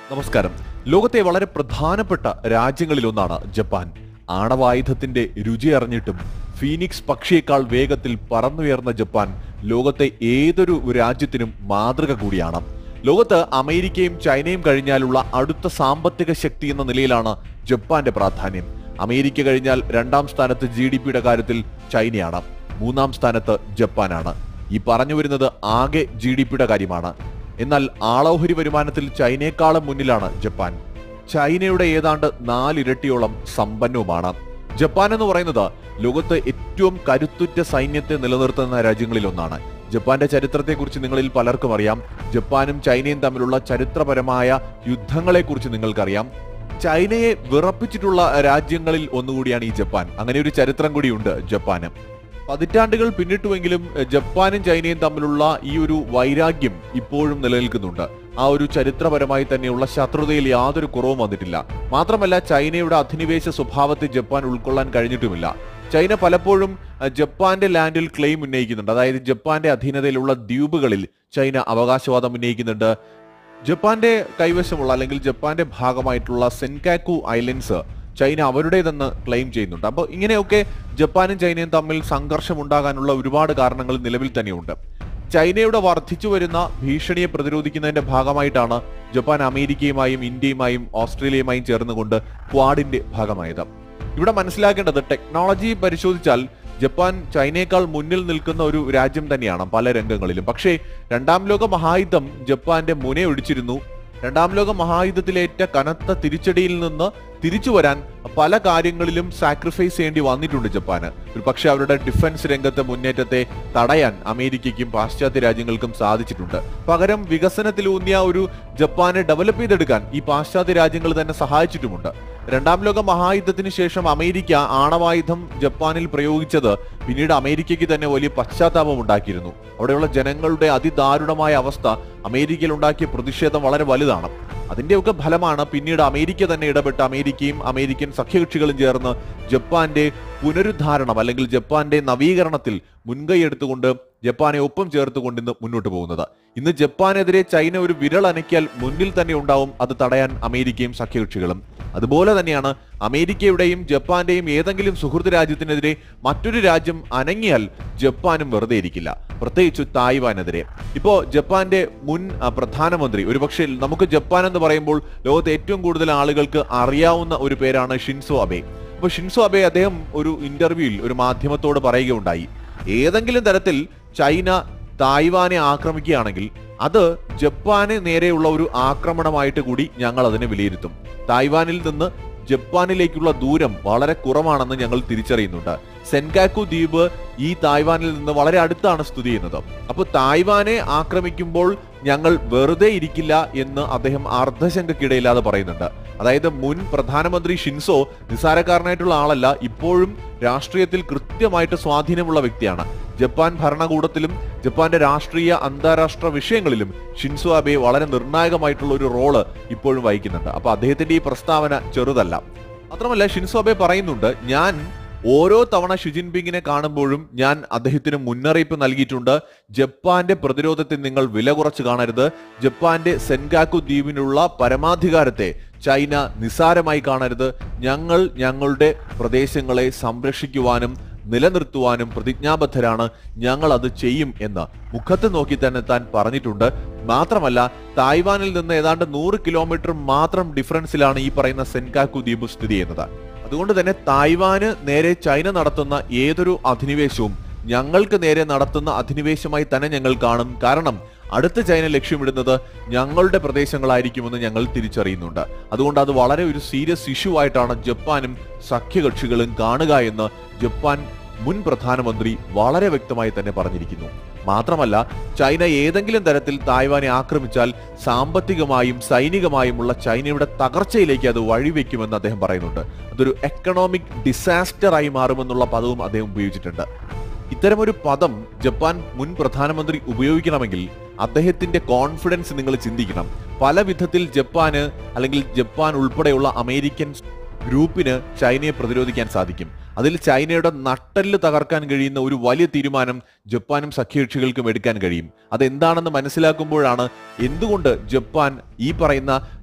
നമസ്കാരം ലോകത്തെ വളരെ പ്രധാനപ്പെട്ട രാജ്യങ്ങളിലൊന്നാണ് ജപ്പാൻ ആണവായുധത്തിന്റെ രുചി അറിഞ്ഞിട്ടും ഫീനിക്സ് പക്ഷിയേക്കാൾ വേഗത്തിൽ പറന്നുയർന്ന ജപ്പാൻ ലോകത്തെ ഏതൊരു രാജ്യത്തിനും മാതൃക കൂടിയാണ് ലോകത്ത് അമേരിക്കയും ചൈനയും കഴിഞ്ഞാലുള്ള അടുത്ത സാമ്പത്തിക ശക്തി എന്ന നിലയിലാണ് ജപ്പാന്റെ പ്രാധാന്യം അമേരിക്ക കഴിഞ്ഞാൽ രണ്ടാം സ്ഥാനത്ത് ജി ഡി പിയുടെ കാര്യത്തിൽ ചൈനയാണ് മൂന്നാം സ്ഥാനത്ത് ജപ്പാനാണ് ഈ പറഞ്ഞു വരുന്നത് ആകെ ജി ഡി പിയുടെ കാര്യമാണ് എന്നാൽ ആളോഹരി വരുമാനത്തിൽ ചൈനയെക്കാളും മുന്നിലാണ് ജപ്പാൻ ചൈനയുടെ ഏതാണ്ട് നാലിരട്ടിയോളം സമ്പന്നവുമാണ് ജപ്പാൻ എന്ന് പറയുന്നത് ലോകത്ത് ഏറ്റവും കരുത്തുറ്റ സൈന്യത്തെ നിലനിർത്തുന്ന രാജ്യങ്ങളിലൊന്നാണ് ജപ്പാന്റെ ചരിത്രത്തെക്കുറിച്ച് നിങ്ങളിൽ പലർക്കും അറിയാം ജപ്പാനും ചൈനയും തമ്മിലുള്ള ചരിത്രപരമായ യുദ്ധങ്ങളെക്കുറിച്ച് നിങ്ങൾക്കറിയാം ചൈനയെ വിറപ്പിച്ചിട്ടുള്ള രാജ്യങ്ങളിൽ ഒന്നുകൂടിയാണ് ഈ ജപ്പാൻ അങ്ങനെ ഒരു ചരിത്രം കൂടിയുണ്ട് ജപ്പാന് പതിറ്റാണ്ടുകൾ പിന്നിട്ടുവെങ്കിലും എഹ്, ജപ്പാനും ചൈനയും തമ്മിലുള്ള ഈ ഒരു വൈരാഗ്യം ഇപ്പോഴും നിലനിൽക്കുന്നുണ്ട് ആ ഒരു ചരിത്രപരമായി തന്നെയുള്ള ശത്രുതയിൽ യാതൊരു കുറവും വന്നിട്ടില്ല മാത്രമല്ല ചൈനയുടെ അധിനിവേശ സ്വഭാവത്തെ ജപ്പാൻ ഉൾക്കൊള്ളാൻ കഴിഞ്ഞിട്ടുമില്ല ചൈന പലപ്പോഴും അഹ്, ജപ്പാന്റെ ലാൻഡിൽ ക്ലെയിം ഉന്നയിക്കുന്നുണ്ട് അതായത് ജപ്പാന്റെ അധീനതയിലുള്ള ദ്വീപുകളിൽ ചൈന അവകാശവാദം ഉന്നയിക്കുന്നുണ്ട് ജപ്പാന്റെ കൈവശമുള്ള അല്ലെങ്കിൽ ജപ്പാന്റെ ഭാഗമായിട്ടുള്ള സെൻകാക്കു ഐലൻഡ്സ് ചൈന അവരുടേതെന്ന് ക്ലെയിം ചെയ്യുന്നുണ്ട് അപ്പോൾ ഇങ്ങനെയൊക്കെ ജപ്പാനും ചൈനയും തമ്മിൽ സംഘർഷം ഉണ്ടാകാനുള്ള ഒരുപാട് കാരണങ്ങൾ നിലവിൽ തന്നെയുണ്ട് ചൈനയുടെ വർദ്ധിച്ചു വരുന്ന ഭീഷണിയെ പ്രതിരോധിക്കുന്നതിന്റെ ഭാഗമായിട്ടാണ് ജപ്പാൻ അമേരിക്കയുമായും ഇന്ത്യയുമായും ഓസ്ട്രേലിയയുമായും ചേർന്നുകൊണ്ട് ക്വാഡിന്റെ ഭാഗമായത് ഇവിടെ മനസ്സിലാക്കേണ്ടത് ടെക്നോളജി പരിശോധിച്ചാൽ ജപ്പാൻ ചൈനയേക്കാൾ മുന്നിൽ നിൽക്കുന്ന ഒരു രാജ്യം തന്നെയാണ് പല രംഗങ്ങളിലും പക്ഷേ രണ്ടാം ലോക മഹായുദ്ധം ജപ്പാന്റെ മുനയൊടിച്ചിരുന്നു രണ്ടാം ലോക മഹായുദ്ധത്തിലേറ്റ കനത്ത തിരിച്ചടിയിൽ നിന്ന് തിരിച്ചു വരാൻ പല കാര്യങ്ങളിലും സാക്രിഫൈസ് ചെയ്യേണ്ടി വന്നിട്ടുണ്ട് ജപ്പാന് ഒരു പക്ഷേ അവരുടെ ഡിഫൻസ് രംഗത്തെ മുന്നേറ്റത്തെ തടയാൻ അമേരിക്കയ്ക്കും പാശ്ചാത്യ രാജ്യങ്ങൾക്കും സാധിച്ചിട്ടുണ്ട് പകരം വികസനത്തിലൂന്നിയ ഒരു ജപ്പാനെ ഡെവലപ്പ് ചെയ്തെടുക്കാൻ ഈ പാശ്ചാത്യ രാജ്യങ്ങൾ തന്നെ സഹായിച്ചിട്ടുമുണ്ട് രണ്ടാം ലോക മഹായുദ്ധത്തിന് ശേഷം അമേരിക്ക ആണവായുധം ജപ്പാനിൽ പ്രയോഗിച്ചത് പിന്നീട് അമേരിക്കയ്ക്ക് തന്നെ വലിയ പശ്ചാത്താപം ഉണ്ടാക്കിയിരുന്നു അവിടെയുള്ള ജനങ്ങളുടെ അതിദാരുണമായ അവസ്ഥ അമേരിക്കയിൽ ഉണ്ടാക്കിയ പ്രതിഷേധം വളരെ വലുതാണ് അതിന്റെയൊക്കെ ഫലമാണ് പിന്നീട് അമേരിക്ക തന്നെ ഇടപെട്ട് അമേരിക്കയും അമേരിക്കൻ സഖ്യകക്ഷികളും ചേർന്ന് ജപ്പാന്റെ പുനരുദ്ധാരണം അല്ലെങ്കിൽ ജപ്പാന്റെ നവീകരണത്തിൽ മുൻകൈ എടുത്തുകൊണ്ട് ജപ്പാനെ ഒപ്പം ചേർത്തുകൊണ്ട് ഇന്ന് മുന്നോട്ട് പോകുന്നത് ഇന്ന് ജപ്പാനെതിരെ ചൈന ഒരു വിരൽ അനക്കിയാൽ മുന്നിൽ തന്നെ ഉണ്ടാവും അത് തടയാൻ അമേരിക്കയും സഖ്യകക്ഷികളും അതുപോലെ തന്നെയാണ് അമേരിക്കയുടെയും ജപ്പാന്റെയും ഏതെങ്കിലും സുഹൃത്ത് രാജ്യത്തിനെതിരെ മറ്റൊരു രാജ്യം അനങ്ങിയാൽ ജപ്പാനും വെറുതെ ഇരിക്കില്ല പ്രത്യേകിച്ച് തായ്വാനെതിരെ ഇപ്പോ ജപ്പാന്റെ മുൻ ആ, പ്രധാനമന്ത്രി ഒരുപക്ഷെ നമുക്ക് ജപ്പാൻ എന്ന് പറയുമ്പോൾ ലോകത്തെ ഏറ്റവും കൂടുതൽ ആളുകൾക്ക് അറിയാവുന്ന ഒരു പേരാണ് ഷിൻസോ അബെ അപ്പൊ ഷിൻസോ അബെ അദ്ദേഹം ഒരു ഇന്റർവ്യൂവിൽ ഒരു മാധ്യമത്തോട് പറയുകയുണ്ടായി ഏതെങ്കിലും തരത്തിൽ ചൈന തായ്വാനെ ആക്രമിക്കുകയാണെങ്കിൽ അത് ജപ്പാന് നേരെയുള്ള ഒരു ആക്രമണമായിട്ട് കൂടി ഞങ്ങൾ അതിനെ വിലയിരുത്തും തായ്വാനിൽ നിന്ന് ജപ്പാനിലേക്കുള്ള ദൂരം വളരെ കുറവാണെന്ന് ഞങ്ങൾ തിരിച്ചറിയുന്നുണ്ട് സെൻകാക്കു ദ്വീപ് ഈ തായ്വാനിൽ നിന്ന് വളരെ അടുത്താണ് സ്ഥിതി ചെയ്യുന്നത് അപ്പോൾ തായ്വാനെ ആക്രമിക്കുമ്പോൾ ഞങ്ങൾ വെറുതെ ഇരിക്കില്ല എന്ന് അദ്ദേഹം അർദ്ധശങ്കക്കിടയില്ലാതെ പറയുന്നുണ്ട് അതായത് മുൻ പ്രധാനമന്ത്രി ഷിൻസോ നിസ്സാരക്കാരനായിട്ടുള്ള ആളല്ല ഇപ്പോഴും രാഷ്ട്രീയത്തിൽ കൃത്യമായിട്ട് സ്വാധീനമുള്ള വ്യക്തിയാണ് ജപ്പാൻ ഭരണകൂടത്തിലും ജപ്പാന്റെ രാഷ്ട്രീയ അന്താരാഷ്ട്ര വിഷയങ്ങളിലും ഷിൻസോ അബെ വളരെ നിർണായകമായിട്ടുള്ള ഒരു റോള് ഇപ്പോഴും വഹിക്കുന്നുണ്ട് അപ്പൊ അദ്ദേഹത്തിന്റെ ഈ പ്രസ്താവന ചെറുതല്ല മാത്രമല്ല ഷിൻസോ അബെ പറയുന്നുണ്ട് ഞാൻ ഓരോ തവണ ഷി ജിൻപിങ്ങിനെ കാണുമ്പോഴും ഞാൻ അദ്ദേഹത്തിന് മുന്നറിയിപ്പ് നൽകിയിട്ടുണ്ട് ജപ്പാന്റെ പ്രതിരോധത്തെ നിങ്ങൾ വില കുറച്ച് കാണരുത് ജപ്പാന്റെ സെൻഗാക്കു ദ്വീപിനുള്ള പരമാധികാരത്തെ ചൈന നിസാരമായി കാണരുത് ഞങ്ങൾ ഞങ്ങളുടെ പ്രദേശങ്ങളെ സംരക്ഷിക്കുവാനും നിലനിർത്തുവാനും പ്രതിജ്ഞാബദ്ധരാണ് ഞങ്ങൾ അത് ചെയ്യും എന്ന് മുഖത്ത് നോക്കി തന്നെ താൻ പറഞ്ഞിട്ടുണ്ട് മാത്രമല്ല തായ്വാനിൽ നിന്ന് ഏതാണ്ട് നൂറ് കിലോമീറ്റർ മാത്രം ഡിഫറൻസിലാണ് ഈ പറയുന്ന സെൻകാക്കു ദ്വീപ് സ്ഥിതി ചെയ്യുന്നത് അതുകൊണ്ട് തന്നെ തായ്വാന് നേരെ ചൈന നടത്തുന്ന ഏതൊരു അധിനിവേശവും ഞങ്ങൾക്ക് നേരെ നടത്തുന്ന അധിനിവേശമായി തന്നെ ഞങ്ങൾ കാണും കാരണം അടുത്ത ചൈന ലക്ഷ്യമിടുന്നത് ഞങ്ങളുടെ പ്രദേശങ്ങളായിരിക്കുമെന്ന് ഞങ്ങൾ തിരിച്ചറിയുന്നുണ്ട് അതുകൊണ്ട് അത് വളരെ ഒരു സീരിയസ് ഇഷ്യൂ ആയിട്ടാണ് ജപ്പാനും സഖ്യകക്ഷികളും കാണുക എന്ന് ജപ്പാൻ മുൻ പ്രധാനമന്ത്രി വളരെ വ്യക്തമായി തന്നെ പറഞ്ഞിരിക്കുന്നു മാത്രമല്ല ചൈന ഏതെങ്കിലും തരത്തിൽ തായ്വാനെ ആക്രമിച്ചാൽ സാമ്പത്തികമായും സൈനികമായുമുള്ള ചൈനയുടെ തകർച്ചയിലേക്ക് അത് വഴിവെക്കുമെന്ന് അദ്ദേഹം പറയുന്നുണ്ട് അതൊരു എക്കണോമിക് ഡിസാസ്റ്റർ ആയി മാറുമെന്നുള്ള പദവും അദ്ദേഹം ഉപയോഗിച്ചിട്ടുണ്ട് ഇത്തരമൊരു പദം ജപ്പാൻ മുൻ പ്രധാനമന്ത്രി ഉപയോഗിക്കണമെങ്കിൽ അദ്ദേഹത്തിന്റെ കോൺഫിഡൻസ് നിങ്ങൾ ചിന്തിക്കണം പല വിധത്തിൽ ജപ്പാന് അല്ലെങ്കിൽ ജപ്പാൻ ഉൾപ്പെടെയുള്ള അമേരിക്കൻ ഗ്രൂപ്പിന് ചൈനയെ പ്രതിരോധിക്കാൻ സാധിക്കും അതിൽ ചൈനയുടെ നട്ടെല്ല് തകർക്കാൻ കഴിയുന്ന ഒരു വലിയ തീരുമാനം ജപ്പാനും സഖ്യകക്ഷികൾക്കും എടുക്കാൻ കഴിയും അതെന്താണെന്ന് മനസ്സിലാക്കുമ്പോഴാണ് എന്തുകൊണ്ട് ജപ്പാൻ ഈ പറയുന്ന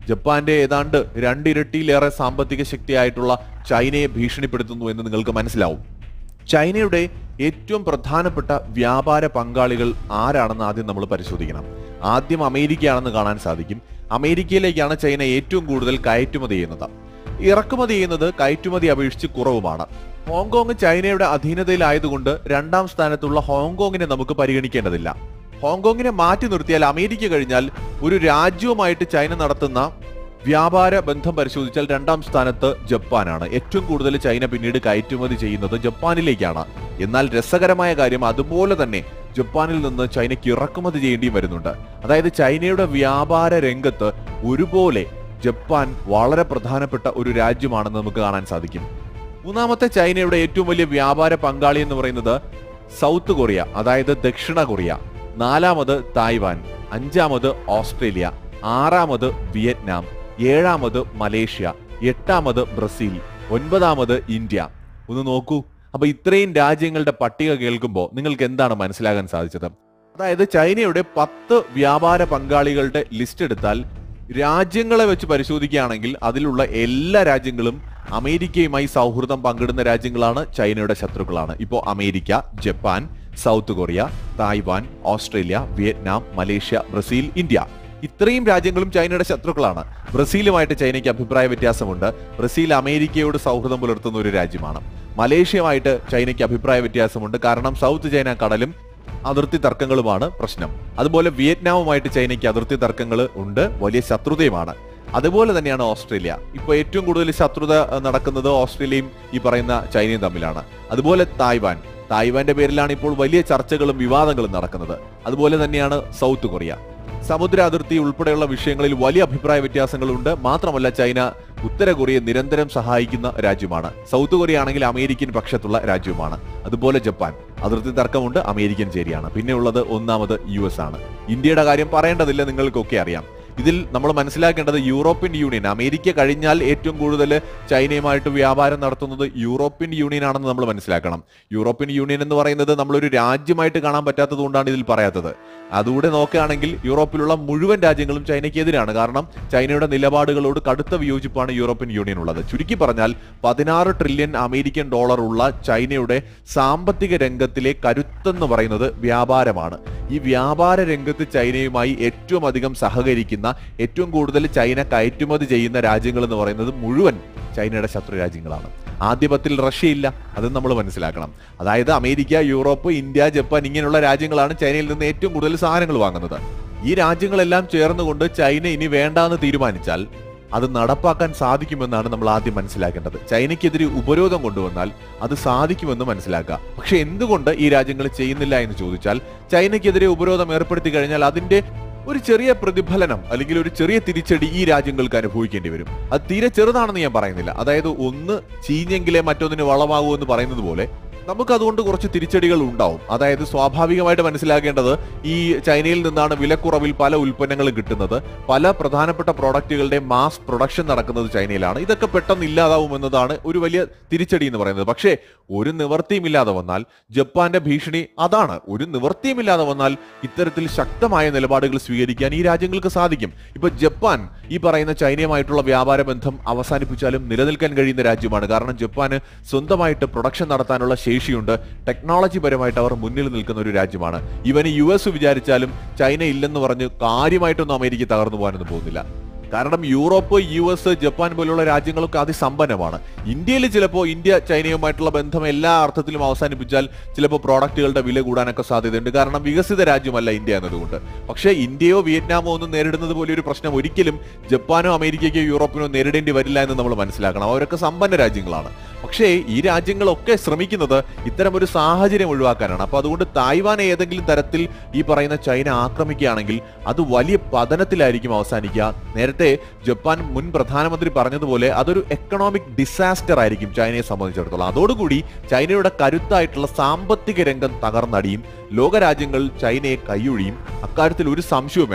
ജപ്പാന്റെ ഏതാണ്ട് രണ്ടിരട്ടിയിലേറെ സാമ്പത്തിക ശക്തിയായിട്ടുള്ള ചൈനയെ ഭീഷണിപ്പെടുത്തുന്നു എന്ന് നിങ്ങൾക്ക് മനസ്സിലാവും ചൈനയുടെ ഏറ്റവും പ്രധാനപ്പെട്ട വ്യാപാര പങ്കാളികൾ ആരാണെന്ന് ആദ്യം നമ്മൾ പരിശോധിക്കണം ആദ്യം അമേരിക്കയാണെന്ന് കാണാൻ സാധിക്കും അമേരിക്കയിലേക്കാണ് ചൈന ഏറ്റവും കൂടുതൽ കയറ്റുമതി ചെയ്യുന്നത് ഇറക്കുമതി ചെയ്യുന്നത് കയറ്റുമതി അപേക്ഷിച്ച് കുറവുമാണ് ഹോങ്കോങ് ചൈനയുടെ അധീനതയിലായതുകൊണ്ട് രണ്ടാം സ്ഥാനത്തുള്ള ഹോങ്കോങ്ങിനെ നമുക്ക് പരിഗണിക്കേണ്ടതില്ല ഹോങ്കോങ്ങിനെ മാറ്റി നിർത്തിയാൽ അമേരിക്ക കഴിഞ്ഞാൽ ഒരു രാജ്യവുമായിട്ട് ചൈന നടത്തുന്ന വ്യാപാര ബന്ധം പരിശോധിച്ചാൽ രണ്ടാം സ്ഥാനത്ത് ജപ്പാനാണ് ഏറ്റവും കൂടുതൽ ചൈന പിന്നീട് കയറ്റുമതി ചെയ്യുന്നത് ജപ്പാനിലേക്കാണ് എന്നാൽ രസകരമായ കാര്യം അതുപോലെ തന്നെ ജപ്പാനിൽ നിന്ന് ചൈനയ്ക്ക് ഇറക്കുമതി ചെയ്യേണ്ടി വരുന്നുണ്ട് അതായത് ചൈനയുടെ വ്യാപാര രംഗത്ത് ഒരുപോലെ ജപ്പാൻ വളരെ പ്രധാനപ്പെട്ട ഒരു രാജ്യമാണെന്ന് നമുക്ക് കാണാൻ സാധിക്കും മൂന്നാമത്തെ ചൈനയുടെ ഏറ്റവും വലിയ വ്യാപാര പങ്കാളി എന്ന് പറയുന്നത് സൗത്ത് കൊറിയ അതായത് ദക്ഷിണ കൊറിയ നാലാമത് തായ്വാൻ അഞ്ചാമത് ഓസ്ട്രേലിയ ആറാമത് വിയറ്റ്നാം ഏഴാമത് മലേഷ്യ എട്ടാമത് ബ്രസീൽ ഒൻപതാമത് ഇന്ത്യ ഒന്ന് നോക്കൂ അപ്പൊ ഇത്രയും രാജ്യങ്ങളുടെ പട്ടിക കേൾക്കുമ്പോൾ നിങ്ങൾക്ക് എന്താണ് മനസ്സിലാകാൻ സാധിച്ചത് അതായത് ചൈനയുടെ പത്ത് വ്യാപാര പങ്കാളികളുടെ ലിസ്റ്റ് എടുത്താൽ രാജ്യങ്ങളെ വെച്ച് പരിശോധിക്കുകയാണെങ്കിൽ അതിലുള്ള എല്ലാ രാജ്യങ്ങളും അമേരിക്കയുമായി സൗഹൃദം പങ്കിടുന്ന രാജ്യങ്ങളാണ് ചൈനയുടെ ശത്രുക്കളാണ് ഇപ്പോൾ America Japan South Korea Taiwan Australia Vietnam Malaysia Brazil India ഇത്രയും രാജ്യങ്ങളും ചൈനയുടെ ശത്രുക്കളാണ് ബ്രസീലുമായിട്ട് ചൈനയ്ക്ക് അഭിപ്രായ വ്യത്യാസമുണ്ട് ബ്രസീൽ അമേരിക്കയോട് സൗഹൃദം പുലർത്തുന്ന ഒരു രാജ്യമാണ് മലേഷ്യയുമായിട്ട് ചൈനയ്ക്ക് അഭിപ്രായ വ്യത്യാസമുണ്ട് കാരണം സൗത്ത് ചൈന കടലും അതിർത്തി തർക്കങ്ങളുമാണ് പ്രശ്നം അതുപോലെ വിയറ്റ്നാമുമായിട്ട് ചൈനയ്ക്ക് അതിർത്തി തർക്കങ്ങൾ ഉണ്ട് വലിയ ശത്രുതയുമാണ് അതുപോലെ തന്നെയാണ് ഓസ്ട്രേലിയ ഇപ്പോൾ ഏറ്റവും കൂടുതൽ ശത്രുത അഹ്, നടക്കുന്നത് ഓസ്ട്രേലിയയും ഈ പറയുന്ന ചൈനയും തമ്മിലാണ് അതുപോലെ തായ്വാൻ തായ്വാന്റെ പേരിലാണ് ഇപ്പോൾ വലിയ ചർച്ചകളും വിവാദങ്ങളും നടക്കുന്നത് അതുപോലെ തന്നെയാണ് സൗത്ത് കൊറിയ സമുദ്ര അതിർത്തി ഉൾപ്പെടെയുള്ള വിഷയങ്ങളിൽ വലിയ അഭിപ്രായ വ്യത്യാസങ്ങളുണ്ട് മാത്രമല്ല ചൈന ഉത്തര കൊറിയയെ നിരന്തരം സഹായിക്കുന്ന രാജ്യമാണ് സൗത്ത് കൊറിയ ആണെങ്കിൽ അമേരിക്കൻ പക്ഷത്തുള്ള രാജ്യവുമാണ് അതുപോലെ ജപ്പാൻ അതിർത്തി തർക്കമുണ്ട് അമേരിക്കൻ ചേരിയാണ് പിന്നെ ഉള്ളത് ഒന്നാമത് യു എസ് ആണ് ഇന്ത്യയുടെ കാര്യം പറയേണ്ടതില്ല നിങ്ങൾക്കൊക്കെ അറിയാം ഇതിൽ നമ്മൾ മനസ്സിലാക്കേണ്ടത് യൂറോപ്യൻ യൂണിയൻ അമേരിക്ക കഴിഞ്ഞാൽ ഏറ്റവും കൂടുതൽ ചൈനയുമായിട്ട് വ്യാപാരം നടത്തുന്നത് യൂറോപ്യൻ യൂണിയൻ ആണെന്ന് നമ്മൾ മനസ്സിലാക്കണം യൂറോപ്യൻ യൂണിയൻ എന്ന് പറയുന്നത് നമ്മളൊരു രാജ്യമായിട്ട് കാണാൻ പറ്റാത്തത് കൊണ്ടാണ് ഇതിൽ പറയാത്തത് അതുകൂടെ നോക്കുകയാണെങ്കിൽ യൂറോപ്പിലുള്ള മുഴുവൻ രാജ്യങ്ങളും ചൈനയ്ക്ക് എതിരാണ് കാരണം ചൈനയുടെ നിലപാടുകളോട് കടുത്ത വിയോജിപ്പാണ് യൂറോപ്യൻ യൂണിയൻ ഉള്ളത് ചുരുക്കി പറഞ്ഞാൽ പതിനാറ് ട്രില്യൺ അമേരിക്കൻ ഡോളർ ഉള്ള ചൈനയുടെ സാമ്പത്തിക രംഗത്തിലെ കരുത്തെന്ന് പറയുന്നത് വ്യാപാരമാണ് ഈ വ്യാപാര രംഗത്ത് ചൈനയുമായി ഏറ്റവും അധികം സഹകരിക്കുന്ന ഏറ്റവും കൂടുതൽ ചൈന കയറ്റുമതി ചെയ്യുന്ന രാജ്യങ്ങൾ എന്ന് പറയുന്നത് മുഴുവൻ ചൈനയുടെ ശത്രു രാജ്യങ്ങളാണ് ആദ്യപത്തിൽ റഷ്യ ഇല്ല അത് നമ്മൾ മനസ്സിലാക്കണം അതായത് അമേരിക്ക യൂറോപ്പ് ഇന്ത്യ ജപ്പാൻ ഇങ്ങനെയുള്ള രാജ്യങ്ങളാണ് ചൈനയിൽ നിന്ന് ഏറ്റവും കൂടുതൽ സാധനങ്ങൾ വാങ്ങുന്നത് ഈ രാജ്യങ്ങളെല്ലാം ചേർന്നുകൊണ്ട് ചൈന ഇനി വേണ്ടാന്ന് തീരുമാനിച്ചാൽ അത് നടപ്പാക്കാൻ സാധിക്കുമെന്നാണ് നമ്മൾ ആദ്യം മനസ്സിലാക്കേണ്ടത് ചൈനയ്ക്കെതിരെ ഉപരോധം കൊണ്ടുവന്നാൽ അത് സാധിക്കുമെന്ന് മനസ്സിലാക്കുക പക്ഷെ എന്തുകൊണ്ട് ഈ രാജ്യങ്ങൾ ചെയ്യുന്നില്ല എന്ന് ചോദിച്ചാൽ ചൈനയ്ക്കെതിരെ ഉപരോധം ഏർപ്പെടുത്തി കഴിഞ്ഞാൽ അതിന്റെ ഒരു ചെറിയ പ്രതിഫലനം അല്ലെങ്കിൽ ഒരു ചെറിയ തിരിച്ചടി ഈ രാജ്യങ്ങൾക്ക് അനുഭവിക്കേണ്ടി വരും അത് തീരെ ചെറുതാണെന്ന് ഞാൻ പറയുന്നില്ല അതായത് ഒന്ന് ചീഞ്ഞെങ്കിലേ മറ്റൊന്നിന് വളമാകൂ എന്ന് പറയുന്നത് പോലെ നമുക്ക് അതുകൊണ്ട് കുറച്ച് തിരിച്ചടികൾ ഉണ്ടാവും അതായത് സ്വാഭാവികമായിട്ട് മനസ്സിലാക്കേണ്ടത് ഈ ചൈനയിൽ നിന്നാണ് വിലക്കുറവിൽ പല ഉൽപ്പന്നങ്ങളും കിട്ടുന്നത് പല പ്രധാനപ്പെട്ട പ്രോഡക്റ്റുകളുടെ മാസ് പ്രൊഡക്ഷൻ നടക്കുന്നത് ചൈനയിലാണ് ഇതൊക്കെ പെട്ടെന്ന് ഇല്ലാതാവും എന്നതാണ് ഒരു വലിയ തിരിച്ചടി എന്ന് പറയുന്നത് പക്ഷേ ഒരു നിവർത്തിയും ഇല്ലാതെ വന്നാൽ ജപ്പാന്റെ ഭീഷണി അതാണ് ഒരു നിവർത്തിയും ഇല്ലാതെ വന്നാൽ ഇത്തരത്തിൽ ശക്തമായ നിലപാടുകൾ സ്വീകരിക്കാൻ ഈ രാജ്യങ്ങൾക്ക് സാധിക്കും ഇപ്പൊ ജപ്പാൻ ഈ പറയുന്ന ചൈനയുമായിട്ടുള്ള വ്യാപാര ബന്ധം അവസാനിപ്പിച്ചാലും നിലനിൽക്കാൻ കഴിയുന്ന രാജ്യമാണ് കാരണം ജപ്പാന് സ്വന്തമായിട്ട് പ്രൊഡക്ഷൻ നടത്താനുള്ള ശേഷിയുണ്ട് ടെക്നോളജി പരമായിട്ട് അവർ മുന്നിൽ നിൽക്കുന്ന ഒരു രാജ്യമാണ് ഇവന് യു എസ് വിചാരിച്ചാലും ചൈന ഇല്ലെന്ന് പറഞ്ഞ് കാര്യമായിട്ടൊന്നും അമേരിക്ക തകർന്നു പോകാനൊന്നും പോകുന്നില്ല കാരണം യൂറോപ്പ് യു എസ് ജപ്പാൻ പോലുള്ള രാജ്യങ്ങളൊക്കെ അതിസമ്പന്നമാണ് ഇന്ത്യയിൽ ചിലപ്പോൾ ഇന്ത്യ ചൈനയുമായിട്ടുള്ള ബന്ധം എല്ലാ അർത്ഥത്തിലും അവസാനിപ്പിച്ചാൽ ചിലപ്പോൾ പ്രോഡക്റ്റുകളുടെ വില കൂടാനൊക്കെ സാധ്യതയുണ്ട് കാരണം വികസിത രാജ്യമല്ല ഇന്ത്യ എന്നതുകൊണ്ട് പക്ഷേ ഇന്ത്യയോ വിയറ്റ്നാമോ ഒന്നും നേരിടുന്നത് പോലെ ഒരു പ്രശ്നം ഒരിക്കലും ജപ്പാനോ അമേരിക്കയ്ക്കോ യൂറോപ്പിനോ നേരിടേണ്ടി വരില്ല എന്ന് നമ്മൾ മനസ്സിലാക്കണം അവരൊക്കെ സമ്പന്ന രാജ്യങ്ങളാണ് പക്ഷേ ഈ രാജ്യങ്ങളൊക്കെ ശ്രമിക്കുന്നത് ഇത്തരം ഒരു സാഹചര്യം ഒഴിവാക്കാനാണ് അപ്പൊ അതുകൊണ്ട് തായ്വാനെ ഏതെങ്കിലും തരത്തിൽ ഈ പറയുന്ന ചൈന ആക്രമിക്കുകയാണെങ്കിൽ അത് വലിയ പതനത്തിലായിരിക്കും അവസാനിക്കുക നേരത്തെ ജപ്പാൻ മുൻ പ്രധാനമന്ത്രി പറഞ്ഞതുപോലെ അതൊരു എക്കണോമിക് ഡിസാസ്റ്റർ ആയിരിക്കും ചൈനയെ സംബന്ധിച്ചിടത്തോളം അതോടുകൂടി ചൈനയുടെ കരുത്തായിട്ടുള്ള സാമ്പത്തിക രംഗം തകർന്നടിയും ലോകരാജ്യങ്ങൾ ചൈനയെ കൈയൊഴിയും അക്കാര്യത്തിൽ ഒരു സംശയവും വേണ്ട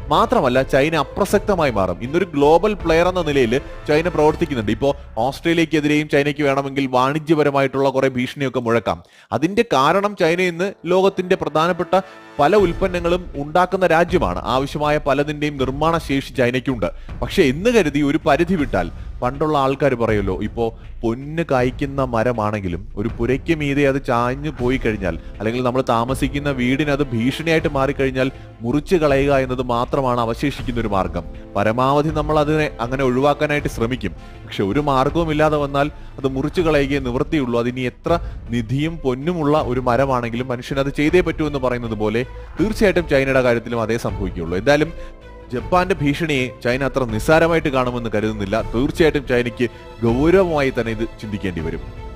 മാത്രമല്ല ചൈന അപ്രസക്തമായി മാറും ഇന്നൊരു ഗ്ലോബൽ പ്ലെയർ എന്ന നിലയിൽ ചൈന പ്രവർത്തിക്കുന്നുണ്ട് ഇപ്പോൾ ഓസ്ട്രേലിയക്കെതിരെയും ചൈനയ്ക്ക് വേണമെങ്കിൽ വാണിജ്യപരമായിട്ടുള്ള കുറെ ഭീഷണിയൊക്കെ മുഴക്കാം അതിന്റെ കാരണം ചൈന ഇന്ന് ലോകത്തിന്റെ പ്രധാനപ്പെട്ട പല ഉൽപ്പന്നങ്ങളും ഉണ്ടാക്കുന്ന രാജ്യമാണ് ആവശ്യമായ പലതിന്റെയും നിർമ്മാണ ശേഷി ചൈനയ്ക്കുണ്ട് പക്ഷെ എന്ന് കരുതി ഒരു പരിധി വിട്ടാൽ പണ്ടുള്ള ആൾക്കാർ പറയുമല്ലോ ഇപ്പോ പൊന്ന് കായ്ക്കുന്ന മരമാണെങ്കിലും ഒരു പുരയ്ക്ക് മീതെ അത് ചാഞ്ഞു പോയി കഴിഞ്ഞാൽ അല്ലെങ്കിൽ നമ്മൾ താമസിക്കുന്ന വീടിന് അത് ഭീഷണിയായിട്ട് മാറിക്കഴിഞ്ഞാൽ മുറിച്ചു കളയുക എന്നത് മാത്രമാണ് അവശേഷിക്കുന്ന ഒരു മാർഗം പരമാവധി നമ്മൾ അതിനെ അങ്ങനെ ഒഴിവാക്കാനായിട്ട് ശ്രമിക്കും പക്ഷെ ഒരു മാർഗവും ഇല്ലാതെ വന്നാൽ അത് മുറിച്ചു കളയുകയെ നിവൃത്തിയുള്ളൂ അതിനി എത്ര നിധിയും പൊന്നുമുള്ള ഒരു മരമാണെങ്കിലും മനുഷ്യൻ അത് ചെയ്തേ പറ്റൂ എന്ന് പറയുന്നത് പോലെ തീർച്ചയായിട്ടും ചൈനയുടെ കാര്യത്തിലും അതേ സംഭവിക്കുകയുള്ളൂ എന്തായാലും ജപ്പാന്റെ ഭീഷണിയെ ചൈന അത്ര നിസ്സാരമായിട്ട് കാണുമെന്ന് കരുതുന്നില്ല തീർച്ചയായിട്ടും ചൈനയ്ക്ക് ഗൗരവമായി തന്നെ ഇത് ചിന്തിക്കേണ്ടി വരും